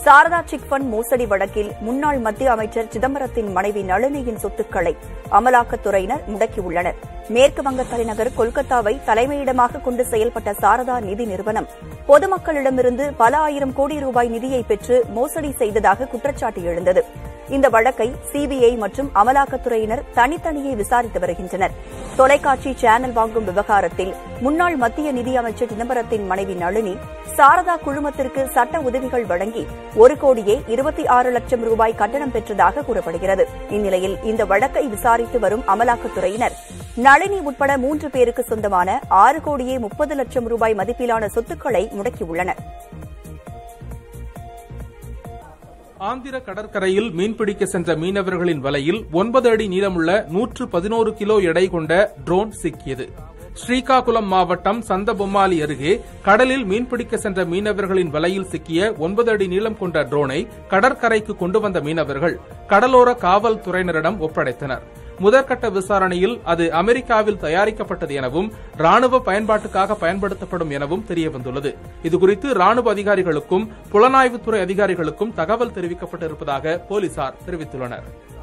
Saradha chit fund மோசடி வழக்கில் முன்னாள் மத்திய அமைச்சர் சிதம்பரத்தின் மனைவி நளினியின் சொத்துக்களை அமலாக்கத்துறையினர் முடக்கியுள்ளனர் மேற்கு வங்க தலைநகர் கொல்கத்தாவை தலைமையிடமாக கொண்டு செயல்பட்ட சாரதா நிதி நிறுவனம் பொதுமக்களிடமிருந்து பல ஆயிரம் கோடி ரூபாய் நிதியை பெற்று மோசடி செய்ததாக குற்றச்சாட்டு எழுந்தது இந்த வழக்கை சிபிஐ மற்றும் அமலாக்கத்துறையினர் தனித்தனியே விசாரித்து வருகின்றனர் தொலைக்காட்சி சேனல் வாங்கும் விவகாரத்தில் முன்னாள் மத்திய நிதியமைச்சர் சிதம்பரத்தின் மனைவி நளினி சாரதா குழுமத்திற்கு சட்ட உதவிகள் வழங்கி ஒரு கோடியே இருபத்தி ஆறு லட்சம் ரூபாய் கட்டணம் பெற்றதாக கூறப்படுகிறது இந்நிலையில் இந்த வழக்கை விசாரித்து வரும் அமலாக்கத்துறையினர் நளினி உட்பட மூன்று பேருக்கு சொந்தமான ஆறு கோடியே முப்பது லட்சம் ரூபாய் மதிப்பிலான சொத்துக்களை முடக்கியுள்ளனர் ஆந்திர கடற்கரையில் மீன்பிடிக்க சென்ற மீனவர்களின் வலையில் ஒன்பது அடி நீளமுள்ள நூற்று பதினோரு கிலோ எடை கொண்ட ட்ரோன் சிக்கியது ஸ்ரீகாகுளம் மாவட்டம் சந்தபொம்மாலி அருகே கடலில் மீன்பிடிக்க சென்ற மீனவர்களின் வலையில் சிக்கிய ஒன்பது அடி நீளம் கொண்ட ட்ரோனை கடற்கரைக்கு கொண்டு வந்த மீனவர்கள் கடலோர காவல்துறையினரிடம் ஒப்படைத்தனர் முதற்கட்ட விசாரணையில் அது அமெரிக்காவில் தயாரிக்கப்பட்டது எனவும் ராணுவ பயன்பாட்டுக்காக பயன்படுத்தப்படும் எனவும் தெரியவந்துள்ளது இதுகுறித்து ராணுவ அதிகாரிகளுக்கும் புலனாய்வுத்துறை அதிகாரிகளுக்கும் தகவல் தெரிவிக்கப்பட்டிருப்பதாக போலீசார் தெரிவித்துள்ளனர்